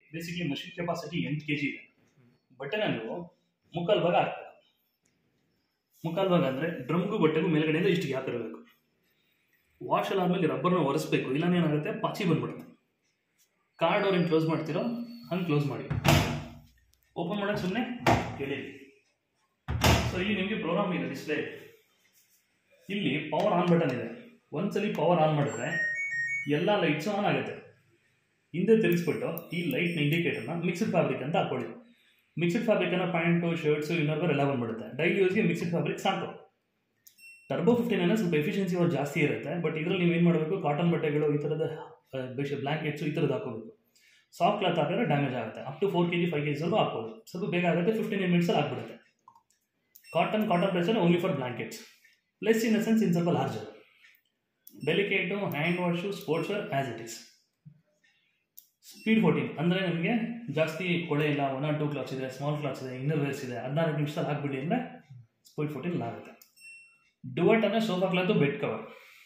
Basically machine capacity ಎಂಟು K G ಇದೆ ಬಟ್ಟೆನ ನೀವು ಮುಕ್ಕಾಲು ಭಾಗ ಹಾಕ್ಬೇಕು ಮುಕ್ಕಾಲು ಭಾಗ ಅಂದರೆ ಡ್ರಮ್ಗೂ ಬಟ್ಟೆಗೂ ಮೇಲ್ಗಡೆಯಿಂದ ಇಷ್ಟು ಗ್ಯಾಪ್ ಇರಬೇಕು ವಾಶ್ ಎಲ್ಲ ಆದಮೇಲೆ ರಬ್ಬರ್ನ ಒರೆಸ್ಬೇಕು ಇಲ್ಲಾಂದ್ರೆ ಏನಾಗುತ್ತೆ ಪಾಚಿ ಬಂದ್ಬಿಡುತ್ತೆ ಕಾರ್ಡ್ ಅವ್ರು ಕ್ಲೋಸ್ ಮಾಡ್ತೀರೋ ಹಂಗೆ ಕ್ಲೋಸ್ ಮಾಡಿ ಓಪನ್ ಮಾಡೋಕ್ಕೆ ಸುಮ್ಮನೆ ಕೇಳಿ ಸೊ ಇಲ್ಲಿ ನಿಮಗೆ ಪ್ರೋಗ್ರಾಮ್ ಇದೆ ಡಿಸ್ಪ್ಲೇ ಇಲ್ಲಿ ಪವರ್ ಆನ್ ಬಟನ್ ಇದೆ ಒಂದ್ಸಲಿ ಪವರ್ ಆನ್ ಮಾಡಿದ್ರೆ ಎಲ್ಲ ಲೈಟ್ಸು ಆನ್ ಆಗುತ್ತೆ ಹಿಂದೆ ತಿರುಗಿಸ್ಬಿಟ್ಟು ಈ ಲೈಟ್ನ ಇಂಡಿಕೇಟರ್ನ ಮಿಕ್ಸ್ಡ್ ಫ್ಯಾಬ್ರಿಕ್ ಅಂತ ಹಾಕೊಳ್ಳಿ ಮಿಕ್ಸ್ಡ್ ಫ್ಯಾಬ್ರಿಕನ್ನು ಪ್ಯಾಂಟು ಶರ್ಟ್ಸು ಇನ್ನರ್ವರ್ ಎಲ್ಲ ಬಂದ್ಬಿಡುತ್ತೆ ಡೈಲಿ ಯೂಸ್ಗೆ ಮಿಕ್ಸ್ಡ್ ಫ್ಯಾಬ್ರಿಕ್ ಸಾಕು ಟರ್ಬೋ ಫಿಫ್ಟೀನ್ ಏನೋ ಸ್ವಲ್ಪ ಎಫಿಷಿಯನ್ಸಿ ಅವ್ರು ಜಾಸ್ತಿ ಇರುತ್ತೆ ಬಟ್ ಇದರಲ್ಲಿ ನೀವು ಏನು ಮಾಡಬೇಕು ಕಾಟನ್ ಬಟ್ಟೆಗಳು ಈ ಥರದ ಬೆಶ್ ಬ್ಲ್ಯಾಂಕೆಟ್ಸು ಈ ಥರದ್ದು ಹಾಕೋಬೇಕು ಸಾಫ್ಟ್ ಕ್ಲಾತ್ ಹಾಕಿದ್ರೆ ಡ್ಯಾಮೇಜ್ ಆಗುತ್ತೆ up to four K G five K ಜಿವರೆಗೂ ಹಾಕ್ಬೋದು ಸ್ವಲ್ಪ ಬೇಗ ಆಗುತ್ತೆ ಫಿಫ್ಟೀನ್ ಮಿನಿಟ್ಸಲ್ಲಿ ಆಗ್ಬಿಡುತ್ತೆ cotton cotton placer only for blankets plus in the sense in ಸ್ವಲ್ಪ larger delicate hand wash sports wear as it is speed fourteen ಅಂದರೆ ನಿಮಗೆ ಜಾಸ್ತಿ ಕೊಳೆ ಇಲ್ಲ ಒನ್ ಆರ್ ಟೂ ಕ್ಲಾತ್ಸ್ ಇದೆ ಸ್ಮಾಲ್ ಕ್ಲಾತ್ಸ್ ಇದೆ ಇನ್ನರ್ ವೇರ್ಸ್ ಇದೆ ಹದಿನಾಲ್ಕು ನಿಮಿಷದಲ್ಲಿ ಹಾಕ್ಬಿಡಿ ಅಂದರೆ ಸ್ಪೀಡ್ ಫೋರ್ಟೀನ್ ಆಗುತ್ತೆ ಡುವಟ್ ಅಂದರೆ sofa cloth bed cover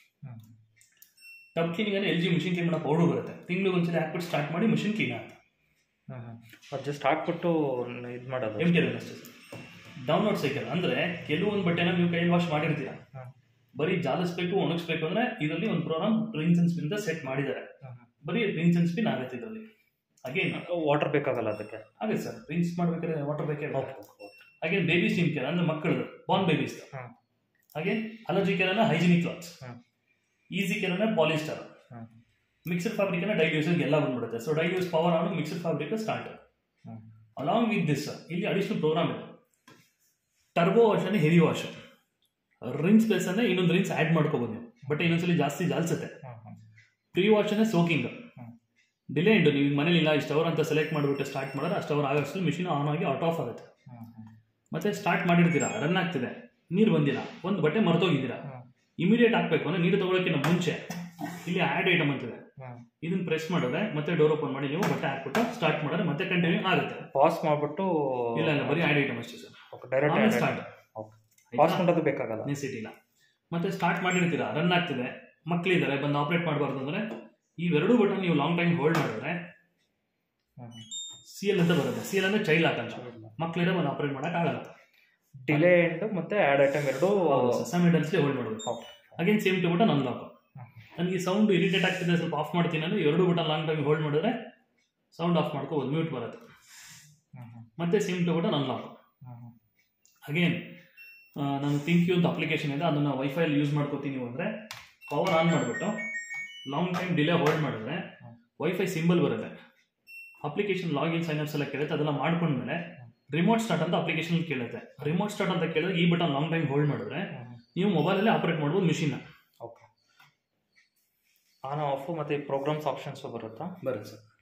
tub cleaning ಅಂದರೆ ಎಲ್ ಜಿ ಮಿಷಿನ್ ಕ್ಲೀನ್ ಮಾಡೋ ಪೌಡರ್ ಬರುತ್ತೆ ತಿಂಗಳು ಒಂದ್ಸಲ ಹಾಕ್ಬಿಟ್ಟು ಸ್ಟಾರ್ಟ್ ಮಾಡಿ ಮಿಷಿನ್ ಕ್ಲೀನ್ ಆಗುತ್ತೆ ಅದು ಜಸ್ಟ್ ಹಾಕ್ಬಿಟ್ಟು ಇದು ಮಾಡೋದು ಎಮ್ ಟಿ ಅಷ್ಟೇ ಸರ್ ಡೌನ್ಲೋಡ್ ಸೈಕಲ್ ಅಂದರೆ ಕೆಲವೊಂದು ಬಟ್ಟೆನ ನೀವು ಕೈ ವಾಶ್ ಮಾಡಿರ್ತೀರಾ ಹ್ಮ್. ಬರೀ ಜಾಲಿಸ್ಬೇಕು ಒಣಗಿಸ್ಬೇಕು ಅಂದರೆ ಇದರಲ್ಲಿ ಒಂದು programme rinse and spin set ಮಾಡಿದ್ದಾರೆ ಬರೀ ರಿನ್ಸ್ ಅಂಡ್ ಸ್ಪಿನ್ ಆಗುತ್ತೆ ಇದರಲ್ಲಿ ಅಗೇನ್ ವಾಟರ್ ಬೇಕಾಗಲ್ಲ ಅದಕ್ಕೆ ಆಗುತ್ತೆ ಸರ್ ರಿನ್ಸ್ ಮಾಡ್ಬೇಕಾದ್ರೆ ವಾಟರ್ ಬೇಕೇ ಓಕೆ ಹಾಗೆ ಬೇಬಿ ಸ್ಟೀಮ್ ಕೇರ್ ಅಂದರೆ ಮಕ್ಕಳದು ಬಾರ್ನ್ ಬೇಬೀಸ್ ಹ್ಮ್. ಹಾಗೆ ಅಲರ್ಜಿ ಕೇರ್ ಅಂದರೆ hygienic clothes hmm. Easy care ಅಂದರೆ ಪಾಲಿಸ್ಟರ್ ಹ್ಮ್. ಮಿಕ್ಸ್ಡ್ ಫ್ಯಾಬ್ರಿಕ್ ಅಂದರೆ ಡೈಲಿ ಯೂಸ್ಗೆ ಎಲ್ಲ ಬಂದ್ಬಿಡುತ್ತೆ so daily use power on mixed fabric start hmm. Along with this ಇಲ್ಲಿ ಅಡಿಷನಲ್ ಪ್ರೋಗ್ರಾಮ್ ಇದೆ ಟರ್ಬೋ ವಾಶ್ ಅಂದರೆ ಹೆವಿ ವಾಶ್ ರಿನ್ಸ್ ಪ್ಲೇಸ್ ಅಂದರೆ ಇನ್ನೊಂದು ರಿನ್ಸ್ ಆ್ಯಡ್ ಮಾಡ್ಕೋಬೋದು ನೀವು ಬಟ್ ಇನ್ನೊಂದ್ಸಲಿ ಜಾಸ್ತಿ ಜಾಲ್ಸುತ್ತೆ ಪ್ರೀ ವಾಶ್ ಅಂದರೆ ಸೋಕಿಂಗ್ ಹ್ಮ್. ಡಿಲೇ ಇಂಡು ನೀವು ಮನೇಲಿ ಇಲ್ಲ ಇಷ್ಟು ಅವರ್ ಅಂತ ಸೆಲೆಕ್ಟ್ ಮಾಡಿಬಿಟ್ಟು ಸ್ಟಾರ್ಟ್ ಮಾಡಿದ್ರೆ ಅಷ್ಟು ಅವರ್ ಆಗೋಷ್ಟು ಮಿಷಿನ್ ಆನ್ ಆಗಿ ಆಟ್ ಆಫ್ ಆಗುತ್ತೆ ಮತ್ತೆ ಸ್ಟಾರ್ಟ್ ಮಾಡಿರ್ತೀರಾ ರನ್ ಆಗ್ತಿದೆ ನೀರು ಬಂದಿಲ್ಲ ಒಂದು ಬಟ್ಟೆ ಮರ್ತೋಗಿದ್ದೀರಾ ಇಮಿಡಿಯೇಟ್ ಹಾಕ್ಬೇಕು ಅಂದರೆ ನೀರು ತಗೊಳ್ಳೋಕ್ಕಿಂತ ಮುಂಚೆ ಇಲ್ಲಿ ಆ್ಯಡ್ ಐಟಮ್ ಅಂತಿದೆ ಇದನ್ನ ಪ್ರೆಸ್ ಮಾಡಿದ್ರೆ ಮತ್ತೆ ಡೋರ್ ಓಪನ್ ಮಾಡಿ ನೀವು ಬಟ್ಟೆ ಹಾಕ್ಬಿಟ್ಟು ಸ್ಟಾರ್ಟ್ ಮಾಡಿದ್ರೆ ಮತ್ತೆ ಕಂಟಿನ್ಯೂ ಆಗುತ್ತೆ ಪಾಸ್ ಮಾಡ್ಬಿಟ್ಟು ಇಲ್ಲ ಇಲ್ಲ ಬರೀ ಆ್ಯಡ್ ಐಟಮ್ ಅಷ್ಟೇ ಸರ್ ಡೈರೆಕ್ಟ್ ಸ್ಟಾರ್ಟ್ ಪಾಸ್ ಮಾಡೋದು ಬೇಕಾಗಲ್ಲ ನೆಸಿಟಿ ಇಲ್ಲ ಮತ್ತೆ ಸ್ಟಾರ್ಟ್ ಮಾಡಿರ್ತೀರಾ ರನ್ ಆಗ್ತಿದೆ ಮಕ್ಕಳಿದ್ದಾರೆ ಬಂದು ಆಪ್ರೇಟ್ ಮಾಡಬಾರ್ದು ಅಂದರೆ ಇವೆರಡೂ ಬಟನ್ ನೀವು ಲಾಂಗ್ ಟೈಮ್ ಹೋಲ್ಡ್ ಮಾಡಿದ್ರೆ ಸಿ ಎಲ್ ಅಂತ ಬರುತ್ತೆ ಸಿ ಎಲ್ ಅಂದರೆ ಚೈಲ್ಡ್ ಲಾಕ್ ಅಂತ ಮಕ್ಕಳಿದ್ರೆ ಬಂದು ಆಪ್ರೇಟ್ ಮಾಡೋಕ್ಕಾಗಲ್ಲ ಡಿಲೇ ಎಂಡ್ ಮತ್ತೆ ಆ್ಯಡ್ ಐಟಮ್ ಎರಡು ಸೆಮಿಡಲ್ಸ್ಲಿ ಹೋಲ್ಡ್ ಮಾಡಬೇಕು again same two button unlock ನನಗೆ ಸೌಂಡ್ ಇರಿಟೇಟ್ ಆಗ್ತಿದೆ ಸ್ವಲ್ಪ ಆಫ್ ಮಾಡ್ತೀನಿ ಅಂದರೆ ಎರಡು ಬಟನ್ ಲಾಂಗ್ ಟೈಮ್ ಹೋಲ್ಡ್ ಮಾಡಿದ್ರೆ ಸೌಂಡ್ ಆಫ್ ಮಾಡ್ಕೋಬೋದು ಮ್ಯೂಟ್ ಬರುತ್ತೆ ಮತ್ತೆ same two button unlock again ನಾನು ಥಿಂಕ್ ಯು ಅಂತ ಅಪ್ಲಿಕೇಶನ್ ಇದೆ ಅದನ್ನು ವೈಫೈಲಿ ಯೂಸ್ ಮಾಡ್ಕೋತೀನಿ ಅಂದರೆ ಪವರ್ ಆನ್ ಮಾಡಿಬಿಟ್ಟು ಲಾಂಗ್ ಟೈಮ್ ಡಿಲೇ ಹೋಲ್ಡ್ ಮಾಡಿದ್ರೆ ವೈಫೈ ಸಿಂಬಲ್ ಬರುತ್ತೆ ಅಪ್ಲಿಕೇಶನ್ ಲಾಗಿನ್ ಸೈನ್ಅಪ್ಸ್ ಎಲ್ಲ ಕೇಳುತ್ತೆ ಅದೆಲ್ಲ ಮಾಡ್ಕೊಂಡ್ಮೇಲೆ ರಿಮೋಟ್ ಸ್ಟಾರ್ಟ್ ಅಂತ ಅಪ್ಲಿಕೇಶನ್ ಕೇಳುತ್ತೆ ರಿಮೋಟ್ ಸ್ಟಾರ್ಟ್ ಅಂತ ಕೇಳಿದ್ರೆ ಈ ಬಟನ್ ಲಾಂಗ್ ಟೈಮ್ ಹೋಲ್ಡ್ ಮಾಡಿದ್ರೆ ನೀವು ಮೊಬೈಲಲ್ಲೇ ಆಪರೇಟ್ ಮಾಡ್ಬೋದು ಮಿಷಿನ್ನ ಓಕೆ ಆನ್ ಆಫ್ ಮತ್ತೆ ಪ್ರೋಗ್ರಾಮ್ಸ್ ಆಪ್ಷನ್ಸ್ ಬರುತ್ತಾ ಬರುತ್ತೆ ಸರ್